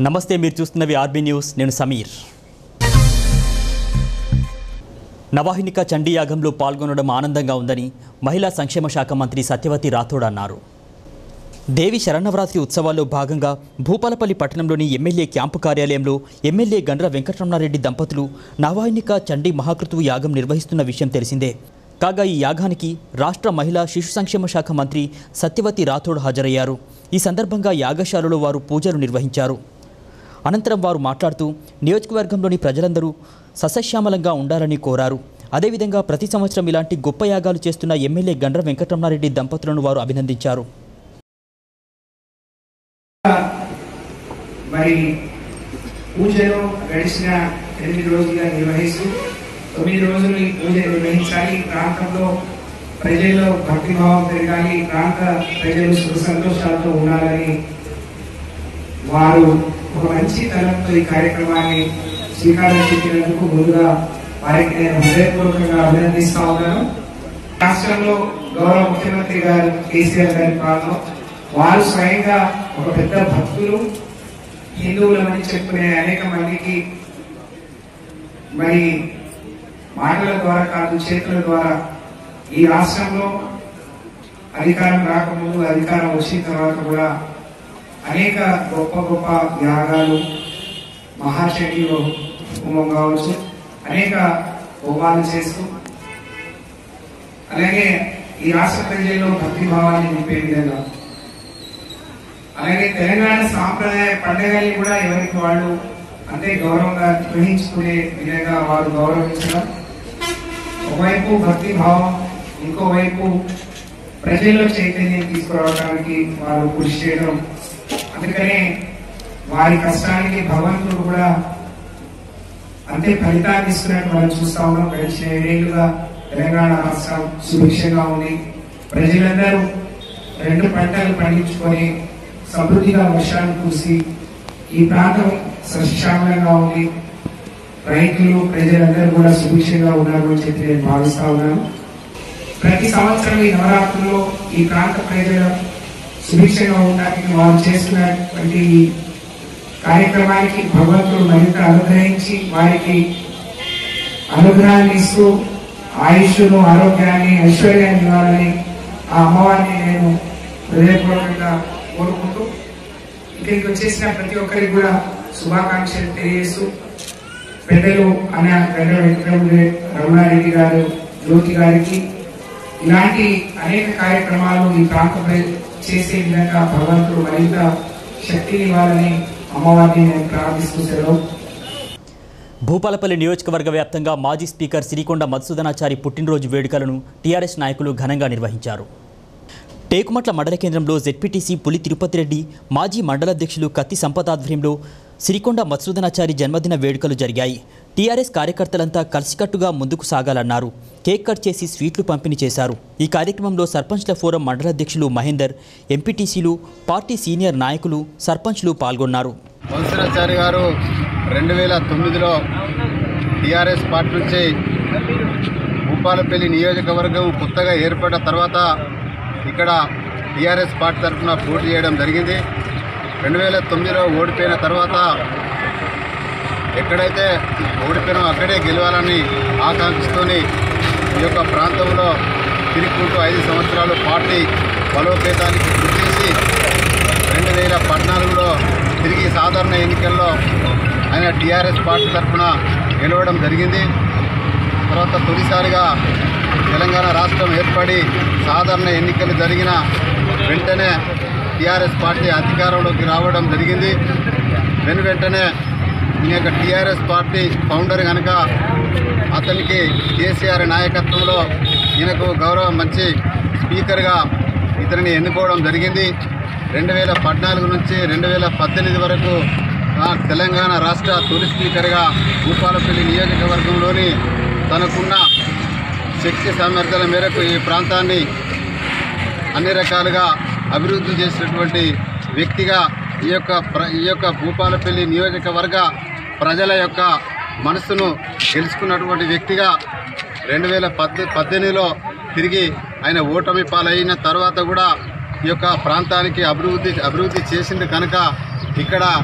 నమస్తే మీరు చూస్తున్నవి RB news నేను సమీర్ నవాహినిక చండీ యాగంలో పాల్గొనడం ఆనందంగా ఉందని మహిళా సంక్షేమ శాఖ మంత్రి సత్యవతి రాథోడ్ అన్నారు దేవి శరణవరాత్రి ఉత్సవాల్లో భాగంగా భూపాలపల్లి పట్టణంలోని ఎమ్మెల్యే క్యాంపు కార్యాలయంలో ఎమ్మెల్యే గండ్ర వెంకటరమణారెడ్డి దంపతులు నవాహినిక చండీ మహాకృతువు యాగం నిర్వహిస్తున్న విషయం తెలిసిందే కాగా ఈ యాగానికి రాష్ట్ర మహిళా శిశు సంక్షేమ శాఖ మంత్రి సత్యవతి రాథోడ్ హాజరయ్యారు ఈ సందర్భంగా యాగశాలలో వారు పూజలు నిర్వహించారు అనంతరం వారు మాట్లాడుతూ నియోజకవర్గంలోని ప్రజలందరూ సస్యశ్యామలంగా ఉండాలని కోరారు అదేవిధంగా ప్రతి సంవత్సరం ఇలాంటి గొప్ప యాగాలు చేస్తున్న ఎమ్మెల్యే గండ్ర వెంకటరమణారెడ్డి దంపతులను వారు అభినందించారు మరి పూజలు గడిచిన ఎనిమిది రోజులుగా నిర్వహిస్తూ తొమ్మిది రోజులు ఈ పూజ నిర్వహించాలి ఈ ప్రాంతంలో ప్రజల్లో భక్తిభావం పెరగాలి ఈ ప్రాంత ప్రజలు సుఖ సంతోషాలతో ఉండాలని వారు ఒక మంచి తలంతో ఈ కార్యక్రమాన్ని శ్రీకారం చుట్టినందుకు ముందుగా వారికి నేను హృదయపూర్వకంగా అభినందిస్తా ఉన్నాను రాష్ట్రంలో గౌరవ ముఖ్యమంత్రి గారు కేసీఆర్ గారి పాలన వారు స్వయంగా ఒక పెద్ద భక్తులు హిందువులమని చెప్పుకునే అనేక మందికి మరి మాటల ద్వారా కాదు చేతుల ద్వారా ఈ రాష్ట్రంలో అధికారం రాకముందు అధికారం వచ్చిన తర్వాత కూడా అనేక గొప్ప గొప్ప యాగాలు మహాశక్తి హోమం కావచ్చు అనేక హోమాలు చేస్తూ అలాగే ఈ రాష్ట్ర ప్రజల్లో భక్తి భావాన్ని నింపే విధంగా అలాగే తెలంగాణ సాంప్రదాయ పండుగల్ని కూడా ఎవరికి వాళ్ళు అంతే గౌరవంగా గ్రహించుకునే విధంగా వారు గౌరవించడం ఒకవైపు భక్తి భావం ఇంకోవైపు ప్రజల్లో చైతన్యం తీసుకురావడానికి వారు కృషి చేయడం అందుకనే వారి కష్టానికి భగవంతుడు కూడా అంతే ఫలితాన్ని ఇస్తున్నట్టు మనం చూస్తా ఉన్నాం గడిచిన ఏడేళ్లుగా తెలంగాణ రాష్ట్రం సుభిక్షంగా ఉంది ప్రజలందరూ రెండు పంటలు పండించుకొని సమృద్ధిగా వర్షాలు కురిసి ఈ ప్రాంతం సస్యశ్యామలంగా ఉంది రైతులు ప్రజలందరూ కూడా సుభిక్షంగా ఉన్నారు అని చెప్పి నేను భావిస్తా ఉన్నాను ప్రతి సంవత్సరం ఈ నవరాత్రుల్లో ఈ ప్రాంత ప్రజలు సుభిక్షంగా ఉండడానికి వారు చేస్తున్నటువంటి ఈ కార్యక్రమానికి భగవంతుడు మరింత అనుగ్రహించి వారికి అనుగ్రహాన్ని ఇస్తూ ఆయుష్ను ఆరోగ్యాన్ని ఐశ్వర్యాన్ని ఇవ్వాలని ఆ అమ్మవారిని నేను హృదయపూర్వకంగా కోరుకుంటూ ఇక్కడికి వచ్చేసిన ప్రతి ఒక్కరికి కూడా శుభాకాంక్షలు తెలియజేస్తూ పెద్దలు అన్న గడ్డ వెంకటరమణ రమణారెడ్డి గారు జ్యోతి గారికి ఇలాంటి అనేక కార్యక్రమాలు ఈ ప్రాంతంపై చేసే విధంగా భగవంతుడు మరింత శక్తిని ఇవ్వాలని అమ్మవారిని నేను ప్రార్థిస్తూ సెలవు భూపాలపల్లి నియోజకవర్గ వ్యాప్తంగా మాజీ స్పీకర్ సిరికొండ మధుసూదనాచారి పుట్టినరోజు వేడుకలను టీఆర్ఎస్ నాయకులు ఘనంగా నిర్వహించారు టేకుమట్ల మండల కేంద్రంలో జెడ్పీటీసీ పులి తిరుపతి రెడ్డి మాజీ మండలాధ్యక్షులు కత్తి సంపత్ ఆధ్వర్యంలో సిరికొండ మధుసూదనాచారి జన్మదిన వేడుకలు జరిగాయి టీఆర్ఎస్ కార్యకర్తలంతా కలిసికట్టుగా ముందుకు సాగాలన్నారు కేక్ కట్ చేసి స్వీట్లు పంపిణీ చేశారు ఈ కార్యక్రమంలో సర్పంచ్ల ఫోరం మండలాధ్యక్షులు మహేందర్ ఎంపీటీసీలు పార్టీ సీనియర్ నాయకులు సర్పంచ్లు పాల్గొన్నారు వంశరాచారి గారు రెండు వేల తొమ్మిదిలో టీఆర్ఎస్ పార్టీ నుంచి భూపాలపల్లి నియోజకవర్గం కొత్తగా ఏర్పడిన తర్వాత ఇక్కడ టీఆర్ఎస్ పార్టీ తరఫున పోటీ చేయడం జరిగింది రెండు వేల తొమ్మిదిలో ఓడిపోయిన తర్వాత ఎక్కడైతే ఓడిపోయినా అక్కడే గెలవాలని ఆకాంక్షతోని ఈ యొక్క ప్రాంతంలో తిరుగుకుంటూ ఐదు సంవత్సరాలు పార్టీ బలోపేతానికి కృషి చేసి రెండు వేల పద్నాలుగులో తిరిగి సాధారణ ఎన్నికల్లో ఆయన టీఆర్ఎస్ పార్టీ తరఫున గెలవడం జరిగింది తర్వాత తొలిసారిగా తెలంగాణ రాష్ట్రం ఏర్పడి సాధారణ ఎన్నికలు జరిగిన వెంటనే టీఆర్ఎస్ పార్టీ అధికారంలోకి రావడం జరిగింది వెను వెంటనే ఈ యొక్క టీఆర్ఎస్ పార్టీ ఫౌండర్ కనుక అతనికి కేసీఆర్ నాయకత్వంలో ఈయనకు గౌరవ మంచి స్పీకర్గా ఇతనిని ఎన్నుకోవడం జరిగింది రెండు వేల పద్నాలుగు నుంచి రెండు వేల పద్దెనిమిది వరకు ఆ, తెలంగాణ రాష్ట్ర తొలి స్పీకర్గా భూపాలపల్లి నియోజకవర్గంలోని తనకున్న శక్తి సామర్థ్యాల మేరకు ఈ ప్రాంతాన్ని అన్ని రకాలుగా అభివృద్ధి చేసినటువంటి వ్యక్తిగా ఈ యొక్క ప్ర ఈ యొక్క భూపాలపల్లి నియోజకవర్గ ప్రజల యొక్క మనస్సును గెలుచుకున్నటువంటి వ్యక్తిగా రెండు వేల పద్దె పద్దెనిమిదిలో తిరిగి ఆయన ఓటమి పాలైన తర్వాత కూడా ఈ యొక్క ప్రాంతానికి అభివృద్ధి అభివృద్ధి చేసింది కనుక ఇక్కడ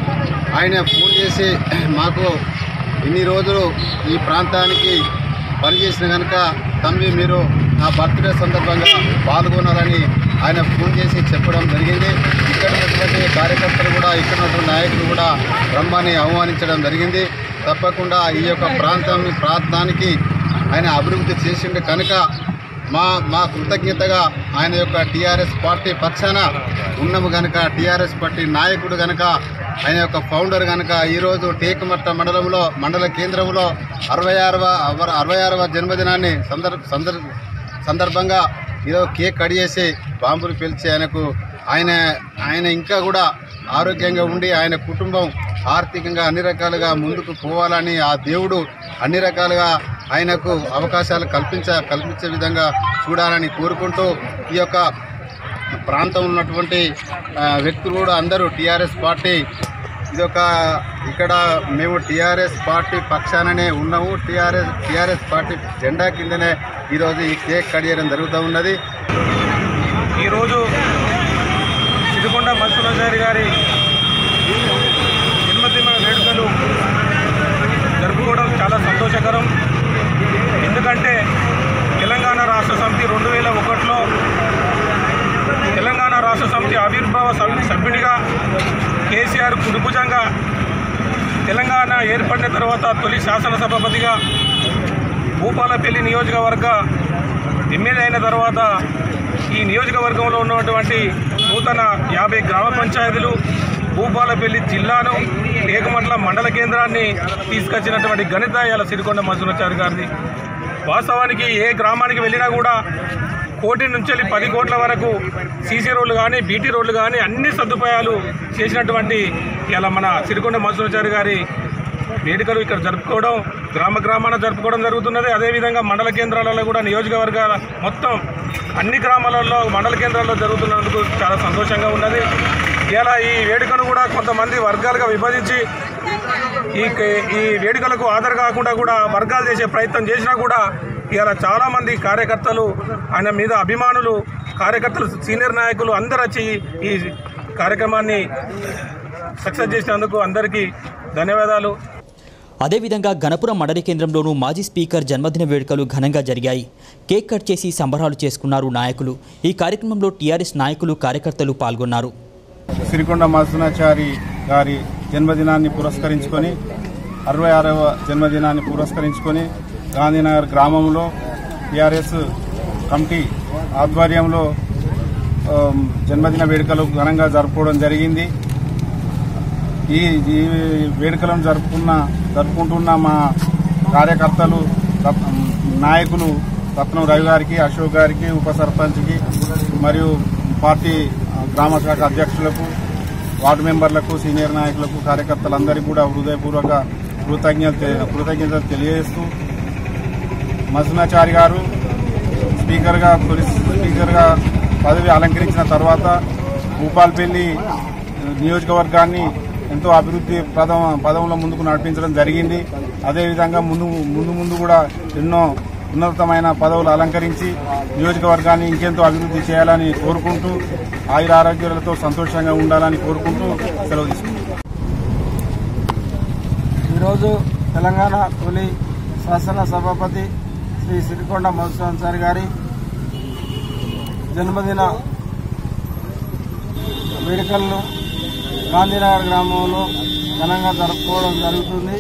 ఆయన ఫోన్ చేసి మాకు ఇన్ని రోజులు ఈ ప్రాంతానికి పనిచేసిన కనుక తమ్మి మీరు నా బర్త్డే సందర్భంగా పాల్గొనాలని ఆయన ఫోన్ చేసి చెప్పడం జరిగింది ఇక్కడ ఉన్నటువంటి కార్యకర్తలు కూడా ఇక్కడ ఉన్నటువంటి నాయకులు కూడా రమ్మని ఆహ్వానించడం జరిగింది తప్పకుండా ఈ యొక్క ప్రాంతం ప్రాంతానికి ఆయన అభివృద్ధి చేసిండు కనుక మా మా కృతజ్ఞతగా ఆయన యొక్క టీఆర్ఎస్ పార్టీ పక్షాన ఉన్నాము కనుక టీఆర్ఎస్ పార్టీ నాయకుడు కనుక ఆయన యొక్క ఫౌండర్ కనుక ఈరోజు టేకుమట్ట మండలంలో మండల కేంద్రంలో అరవై ఆరవ అరవై ఆరవ జన్మదినాన్ని సందర్ సందర్ సందర్భంగా ఈరోజు కేక్ కట్ చేసి బాంబులు పిలిచి ఆయనకు ఆయన ఆయన ఇంకా కూడా ఆరోగ్యంగా ఉండి ఆయన కుటుంబం ఆర్థికంగా అన్ని రకాలుగా ముందుకు పోవాలని ఆ దేవుడు అన్ని రకాలుగా ఆయనకు అవకాశాలు కల్పించ కల్పించే విధంగా చూడాలని కోరుకుంటూ ఈ యొక్క ప్రాంతం ఉన్నటువంటి ఆ, వ్యక్తులు కూడా అందరూ టీఆర్ఎస్ పార్టీ ఇది ఒక ఇక్కడ మేము టీఆర్ఎస్ పార్టీ పక్షాననే ఉన్నాము టీఆర్ఎస్ టీఆర్ఎస్ పార్టీ జెండా కిందనే ఈరోజు ఈ కేక్ కడియడం జరుగుతూ ఉన్నది ఈరోజు సిరికొండ మత్స్యరాజారి గారి జన్మదిన వేడుకలు జరుపుకోవడం చాలా సంతోషకరం ఎందుకంటే తెలంగాణ రాష్ట్ర సమితి రెండు వేల ఒకటిలో తెలంగాణ రాష్ట్ర సమితి ఆవిర్భావ సభ్యు- సభ్యునిగా కేసీఆర్ కుడుభుజంగా తెలంగాణ ఏర్పడిన తర్వాత తొలి శాసనసభాపతిగా భూపాలపల్లి నియోజకవర్గ ఎమ్మెల్యే అయిన తర్వాత ఈ నియోజకవర్గంలో ఉన్నటువంటి నూతన యాభై గ్రామ పంచాయతీలు భూపాలపల్లి జిల్లాను ఏకమట్ల మండల కేంద్రాన్ని తీసుకొచ్చినటువంటి ఘనత ఇలా సిరికొండ మధునాచారి గారిది వాస్తవానికి ఏ గ్రామానికి వెళ్ళినా కూడా కోటి నుంచి వెళ్ళి పది కోట్ల వరకు సీసీ రోడ్లు కానీ బీటీ రోడ్లు కానీ అన్ని సదుపాయాలు చేసినటువంటి ఇలా మన సిరికొండ మధునాచారి గారి వేడుకలు ఇక్కడ జరుపుకోవడం గ్రామ గ్రామాన జరుపుకోవడం జరుగుతున్నది అదేవిధంగా మండల కేంద్రాలలో కూడా నియోజకవర్గాల మొత్తం అన్ని గ్రామాలలో మండల కేంద్రాల్లో జరుగుతున్నందుకు చాలా సంతోషంగా ఉన్నది ఇలా ఈ వేడుకను కూడా కొంతమంది వర్గాలుగా విభజించి ఈ ఈ వేడుకలకు ఆధార్ కాకుండా కూడా వర్గాలు చేసే ప్రయత్నం చేసినా కూడా ఇలా చాలామంది కార్యకర్తలు ఆయన మీద అభిమానులు కార్యకర్తలు సీనియర్ నాయకులు అందరూ వచ్చి ఈ కార్యక్రమాన్ని సక్సెస్ చేసినందుకు అందరికీ ధన్యవాదాలు అదేవిధంగా గణపురం మండలి కేంద్రంలోనూ మాజీ స్పీకర్ జన్మదిన వేడుకలు ఘనంగా జరిగాయి కేక్ కట్ చేసి సంబరాలు చేసుకున్నారు నాయకులు ఈ కార్యక్రమంలో టీఆర్ఎస్ నాయకులు కార్యకర్తలు పాల్గొన్నారు సిరికొండ మధునాచారి గారి జన్మదినాన్ని పురస్కరించుకొని అరవై ఆరవ జన్మదినాన్ని పురస్కరించుకొని గాంధీనగర్ గ్రామంలో టీఆర్ఎస్ కమిటీ ఆధ్వర్యంలో ఆమ్, జన్మదిన వేడుకలు ఘనంగా జరుపుకోవడం జరిగింది ఈ ఈ వేడుకలను జరుపుకున్న జరుపుకుంటున్న మా కార్యకర్తలు రత్- నాయకులు రత్నం రవి గారికి అశోక్ గారికి ఉప సర్పంచ్కి మరియు పార్టీ ఆ, గ్రామ శాఖ అధ్యక్షులకు వార్డు మెంబర్లకు సీనియర్ నాయకులకు కార్యకర్తలందరికీ కూడా హృదయపూర్వక కృతజ్ఞత కృతజ్ఞతలు తెలియజేస్తూ మసునాచారి గారు స్పీకర్గా తొలి స్పీకర్గా పదవి అలంకరించిన తర్వాత భూపాల్పల్లి నియోజకవర్గాన్ని ఎంతో అభివృద్ధి పదం పదంలో ముందుకు నడిపించడం జరిగింది అదేవిధంగా ముందు ముందు ముందు కూడా ఎన్నో ఉన్నతమైన పదవులు అలంకరించి నియోజకవర్గాన్ని ఇంకెంతో అభివృద్ధి చేయాలని కోరుకుంటూ ఆయుర ఆరోగ్యాలతో సంతోషంగా ఉండాలని కోరుకుంటూ సెలవు తీసుకుంటున్నాను ఈరోజు తెలంగాణ తొలి శాసన సభాపతి శ్రీ సిరికొండ మధుసూదన్ సార్ గారి జన్మదిన వేడుకలను గాంధీనగర్ గ్రామంలో ఘనంగా జరుపుకోవడం జరుగుతుంది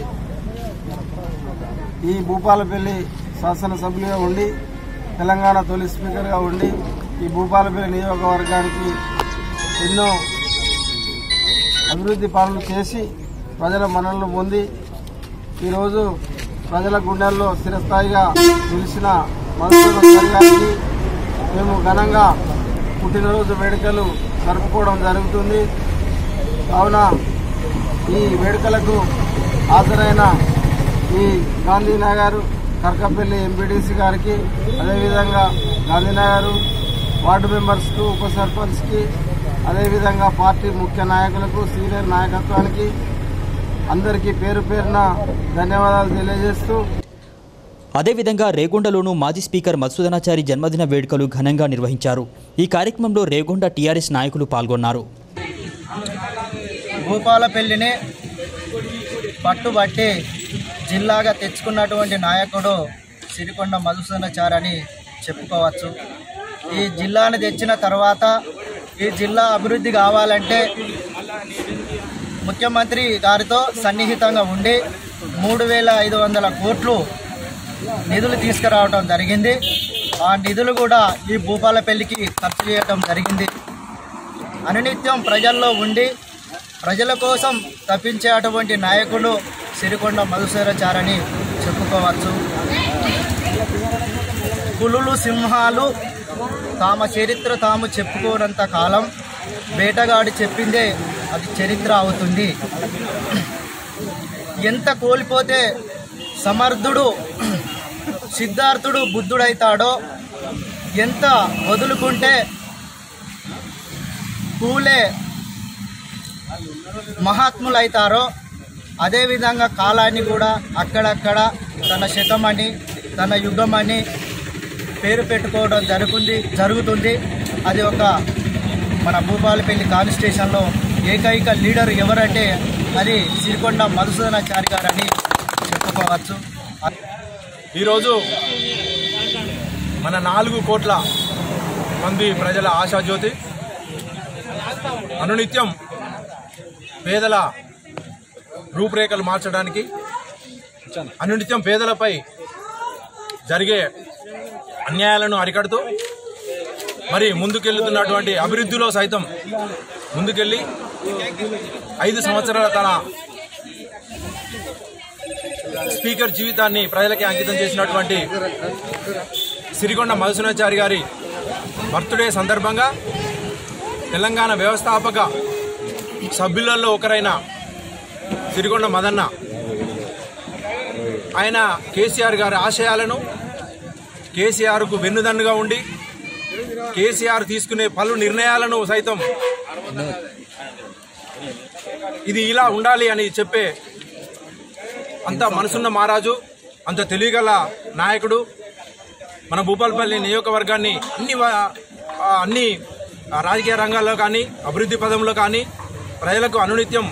ఈ భూపాలపల్లి శాసనసభ్యులుగా ఉండి తెలంగాణ తొలి స్పీకర్గా ఉండి ఈ భూపాలపల్లి నియోజకవర్గానికి ఎన్నో అభివృద్ధి పనులు చేసి ప్రజల మన్ననలు పొంది ఈరోజు ప్రజల గుండెల్లో స్థిరస్థాయిగా నిలిచిన మధుసూదన్ గారికి మేము ఘనంగా పుట్టినరోజు వేడుకలు జరుపుకోవడం జరుగుతుంది కావున ఈ వేడుకలకు హాజరైన ఈ గాంధీనగర్ కర్కపల్లి ఎంపీడీసీ గారికి అదేవిధంగా గాంధీనగర్ వార్డు మెంబర్స్కు ఉప సర్పంచ్కి అదేవిధంగా పార్టీ ముఖ్య నాయకులకు సీనియర్ నాయకత్వానికి అందరికీ పేరు పేరున ధన్యవాదాలు తెలియజేస్తూ అదేవిధంగా రేగొండలోనూ మాజీ స్పీకర్ మధుసూదనాచారి జన్మదిన వేడుకలు ఘనంగా నిర్వహించారు ఈ కార్యక్రమంలో రేగొండ టీఆర్ఎస్ నాయకులు పాల్గొన్నారు భూపాలపల్లిని పట్టుబట్టి జిల్లాగా తెచ్చుకున్నటువంటి నాయకుడు సిరికొండ మధుసూదనాచారి అని చెప్పుకోవచ్చు ఈ జిల్లాను తెచ్చిన తర్వాత ఈ జిల్లా అభివృద్ధి కావాలంటే ముఖ్యమంత్రి గారితో సన్నిహితంగా ఉండి మూడు వేల ఐదు వందల కోట్లు నిధులు తీసుకురావడం జరిగింది ఆ నిధులు కూడా ఈ భూపాలపల్లికి ఖర్చు చేయడం జరిగింది అనునిత్యం ప్రజల్లో ఉండి ప్రజల కోసం తప్పించేటువంటి నాయకుడు సిరికొండ మధుసూరాచారని చెప్పుకోవచ్చు పులులు సింహాలు తామ చరిత్ర తాము చెప్పుకోనంత కాలం వేటగాడు చెప్పిందే అది చరిత్ర అవుతుంది ఎంత కోల్పోతే సమర్థుడు సిద్ధార్థుడు బుద్ధుడైతాడో ఎంత వదులుకుంటే పూలే మహాత్ములైతారో అదేవిధంగా కాలాన్ని కూడా అక్కడక్కడ తన శతమని తన యుగమని పేరు పెట్టుకోవడం జరుగుతుంది జరుగుతుంది అది ఒక మన భూపాలపల్లి కాన్స్టిట్యూషన్లో ఏకైక లీడర్ ఎవరంటే అది సిరికొండ మధుసూదనాచారి గారని చెప్పుకోవచ్చు ఈరోజు మన నాలుగు కోట్ల మంది ప్రజల ఆశాజ్యోతి అనునిత్యం పేదల రూపురేఖలు మార్చడానికి అనునిత్యం పేదలపై జరిగే అన్యాయాలను అరికడుతూ మరి ముందుకెళ్తున్నటువంటి అభివృద్ధిలో సైతం ముందుకెళ్ళి ఐదు సంవత్సరాల తన స్పీకర్ జీవితాన్ని ప్రజలకి అంకితం చేసినటువంటి సిరికొండ మధుసూనాచారి గారి బర్త్డే సందర్భంగా తెలంగాణ వ్యవస్థాపక సభ్యులలో ఒకరైన సిరికొండ మదన్న ఆయన కేసీఆర్ గారి ఆశయాలను కేసీఆర్కు వెన్నుదన్నుగా ఉండి కేసీఆర్ తీసుకునే పలు నిర్ణయాలను సైతం ఇది ఇలా ఉండాలి అని చెప్పే అంత మనసున్న మహారాజు అంత తెలివిగల నాయకుడు మన భూపాలపల్లి నియోజకవర్గాన్ని అన్ని వ- ఆ, అన్ని ఆ, రాజకీయ రంగాల్లో కానీ అభివృద్ధి పదంలో కానీ ప్రజలకు అనునిత్యం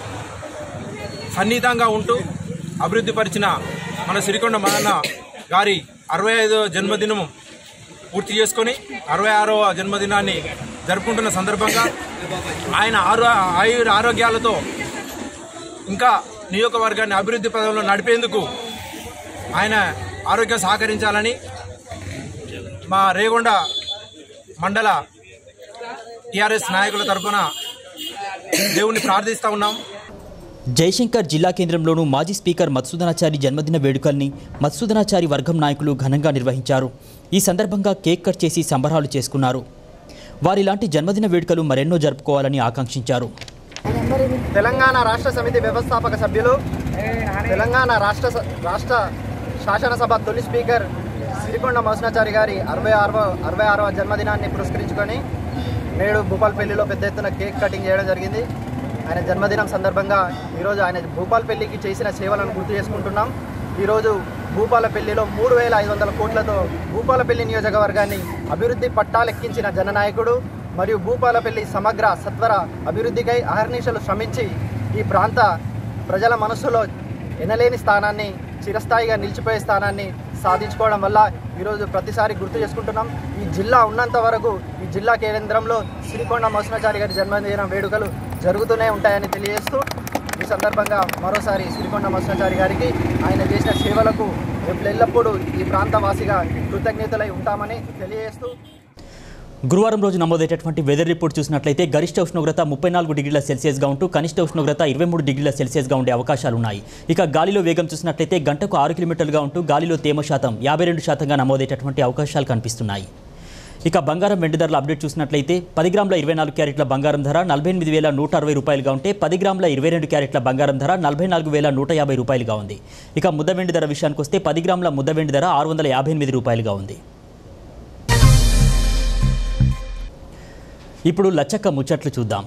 సన్నిహితంగా ఉంటూ అభివృద్ధి పరిచిన మన సిరికొండ మదన్న గారి అరవై ఐదో జన్మదినం పూర్తి చేసుకొని అరవై ఆరవ జన్మదినాన్ని జరుపుకుంటున్న సందర్భంగా ఆయన ఆరో ఆయుర ఆరోగ్యాలతో ఇంకా నియోజకవర్గాన్ని అభివృద్ధి పదంలో నడిపేందుకు ఆయన ఆరోగ్యం సహకరించాలని మా రేగొండ మండల టీఆర్ఎస్ నాయకుల తరఫున దేవుణ్ణి ప్రార్థిస్తూ ఉన్నాం జయశంకర్ జిల్లా కేంద్రంలోనూ మాజీ స్పీకర్ మత్సూదనాచారి జన్మదిన వేడుకల్ని మత్సూదనాచారి వర్గం నాయకులు ఘనంగా నిర్వహించారు ఈ సందర్భంగా కేక్ కట్ చేసి సంబరాలు చేసుకున్నారు వారిలాంటి జన్మదిన వేడుకలు మరెన్నో జరుపుకోవాలని ఆకాంక్షించారు తెలంగాణ రాష్ట్ర సమితి వ్యవస్థాపక సభ్యులు తెలంగాణ రాష్ట్ర స- రాష్ట్ర శాసనసభ తొలి స్పీకర్ సిరికొండ మోసనాచారి గారి అరవై ఆరవ అరవై ఆరవ జన్మదినాన్ని పురస్కరించుకొని నేడు భూపాల్పల్లిలో పెద్ద ఎత్తున కేక్ కటింగ్ చేయడం జరిగింది ఆయన జన్మదినం సందర్భంగా ఈరోజు ఆయన భూపాల్పల్లికి చేసిన సేవలను గుర్తు చేసుకుంటున్నాం ఈరోజు భూపాలపల్లిలో మూడు వేల ఐదు వందల కోట్లతో భూపాలపల్లి నియోజకవర్గాన్ని అభివృద్ధి పట్టాలెక్కించిన జననాయకుడు మరియు భూపాలపల్లి సమగ్ర సత్వర అభివృద్ధికై అహర్నిశలు శ్రమించి ఈ ప్రాంత ప్రజల మనస్సులో ఎనలేని స్థానాన్ని చిరస్థాయిగా నిలిచిపోయే స్థానాన్ని సాధించుకోవడం వల్ల ఈరోజు ప్రతిసారి గుర్తు చేసుకుంటున్నాం ఈ జిల్లా ఉన్నంత వరకు ఈ జిల్లా కేంద్రంలో శ్రీకొండ మోసనాచారి గారి జన్మదిన వేడుకలు జరుగుతూనే ఉంటాయని తెలియజేస్తూ ఈ సందర్భంగా మరోసారి శ్రీకొండ మోసనాచారి గారికి ఆయన చేసిన సేవలకు ఎల్లప్పుడూ ఈ ప్రాంతవాసిగా కృతజ్ఞతలై ఉంటామని తెలియజేస్తూ గురువారం రోజు నమోదైనటువంటి వెదర్ రిపోర్ట్ చూసినట్లయితే గరిష్ట ఉష్ణోగ్రత ముప్పై నాలుగు డిగ్రీల సెల్సియస్గా ఉంటూ కనిష్ట ఉష్ణోగ్రత ఇరవై మూడు డిగ్రీల సెల్సియస్గా ఉండే అవకాశాలు ఉన్నాయి ఇక గాలిలో వేగం చూసినట్లయితే గంటకు ఆరు కిలోమీటర్లుగా ఉంటూ గాలిలో తేమ శాతం యాభై రెండు శాతంగా నమోదయ్యేటటువంటి అవకాశాలు కనిపిస్తున్నాయి ఇక బంగారం వెండి ధరల అప్డేట్ చూసినట్లయితే పది గ్రాముల ఇరవై నాలుగు క్యారెట్ల బంగారం ధర నలభై ఎనిమిది వేల నూట అరవై రూపాయలుగా ఉంటే పది గ్రాముల ఇరవై రెండు క్యారెట్ల బంగారం ధర నలభై నాలుగు వేల నూట యాభై రూపాయలుగా ఉంది ఇక ముద్ద వెండి ధర విషయానికి వస్తే పది గ్రాముల ముద్ద వెండి ధర ఆరు వందల యాభై ఎనిమిది రూపాయలుగా ఉంది ఇప్పుడు లచ్చక్క ముచ్చట్లు చూద్దాం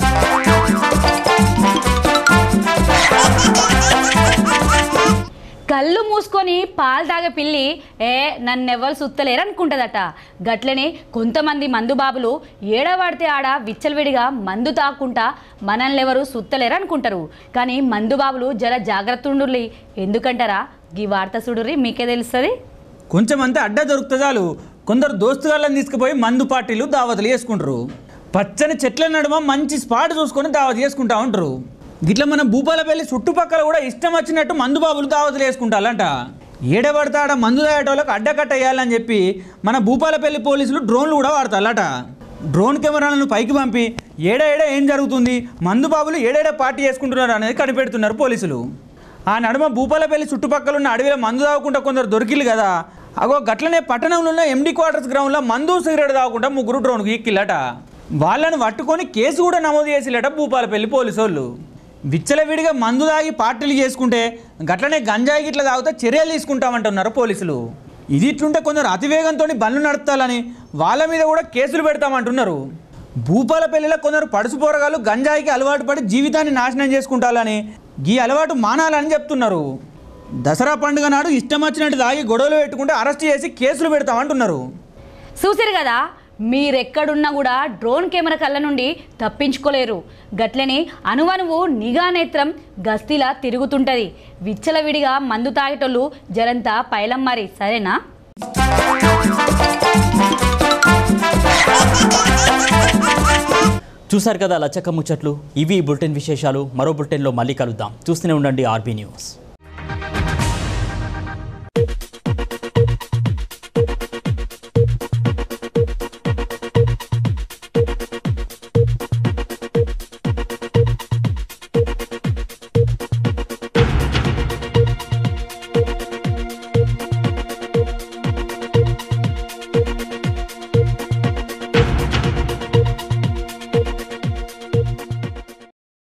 ఇక కళ్ళు మూసుకొని పాలు తాగే పిల్లి ఏ నన్నెవ్వరు సుత్తలేరు అనుకుంటుందట గట్లనే కొంతమంది మందు బాబులు ఏడవాడితే ఆడ విచ్చలవిడిగా మందు తాకుంటా మనల్ని ఎవరు సుత్తలేరు అనుకుంటారు కానీ మందు బాబులు జర జాగ్రత్త ఉండుర్రి ఎందుకంటారా ఈ వార్త చూడుర్రి మీకే తెలుస్తుంది కొంచెం అంతా అడ్డ దొరుకుతుంది చాలు కొందరు దోస్తుగాళ్ళని తీసుకుపోయి మందు పార్టీలు దావతులు చేసుకుంటారు పచ్చని చెట్ల నడుమ మంచి స్పాట్ చూసుకొని దావత్ చేసుకుంటా ఉంటారు గిట్ల మన భూపాలపల్లి చుట్టుపక్కల కూడా ఇష్టం వచ్చినట్టు మందు బాబులు దావతులు వేసుకుంటారంట ఏడబడితే ఆడ మందు తాగేటోళ్ళకి అడ్డకట్ట వేయాలని చెప్పి మన భూపాలపల్లి పోలీసులు డ్రోన్లు కూడా వాడతారట డ్రోన్ కెమెరాలను పైకి పంపి ఏడ ఏడ ఏం జరుగుతుంది మందు బాబులు ఏడేడ పార్టీ చేసుకుంటున్నారు అనేది కనిపెడుతున్నారు పోలీసులు ఆ నడుమ భూపాలపల్లి చుట్టుపక్కల ఉన్న అడవిలో మందు తాగకుండా కొందరు దొరికిలు కదా అగో గట్లనే పట్టణంలో ఉన్న ఎండి క్వార్టర్స్ గ్రౌండ్లో మందు సిగరెట్ తాగకుండా ముగ్గురు డ్రోన్కి ఎక్కిల్లట వాళ్ళని పట్టుకొని కేసు కూడా నమోదు చేసిల్లట భూపాలపల్లి పోలీసు వాళ్ళు విచ్చలవిడిగా మందు తాగి పార్టీలు చేసుకుంటే గట్లనే గంజాయి గిట్ల తాగితే చర్యలు తీసుకుంటామంటున్నారు పోలీసులు ఇది ఇట్లుంటే కొందరు అతివేగంతో బండ్లు నడుపుతాలని వాళ్ళ మీద కూడా కేసులు పెడతామంటున్నారు భూపాలపల్లిలో కొందరు పడుసు పోరగాళ్ళు గంజాయికి అలవాటు పడి జీవితాన్ని నాశనం చేసుకుంటాలని ఈ అలవాటు మానాలని చెప్తున్నారు దసరా పండుగ నాడు ఇష్టం వచ్చినట్టు తాగి గొడవలు పెట్టుకుంటే అరెస్ట్ చేసి కేసులు పెడతామంటున్నారు చూసారు కదా మీరెక్కడున్నా కూడా డ్రోన్ కెమెరా కళ్ళ నుండి తప్పించుకోలేరు గట్లనే అనువనువు నిఘా నేత్రం గస్తీలా తిరుగుతుంటది విచ్చలవిడిగా మందు తాగేటోళ్ళు జరంతా పైలం మరి సరేనా చూశారు కదా లచ్చక్క ముచ్చట్లు ఇవి ఈ బులెటిన్ విశేషాలు మరో బులెటిన్లో మళ్ళీ కలుద్దాం చూస్తూనే ఉండండి ఆర్బీ న్యూస్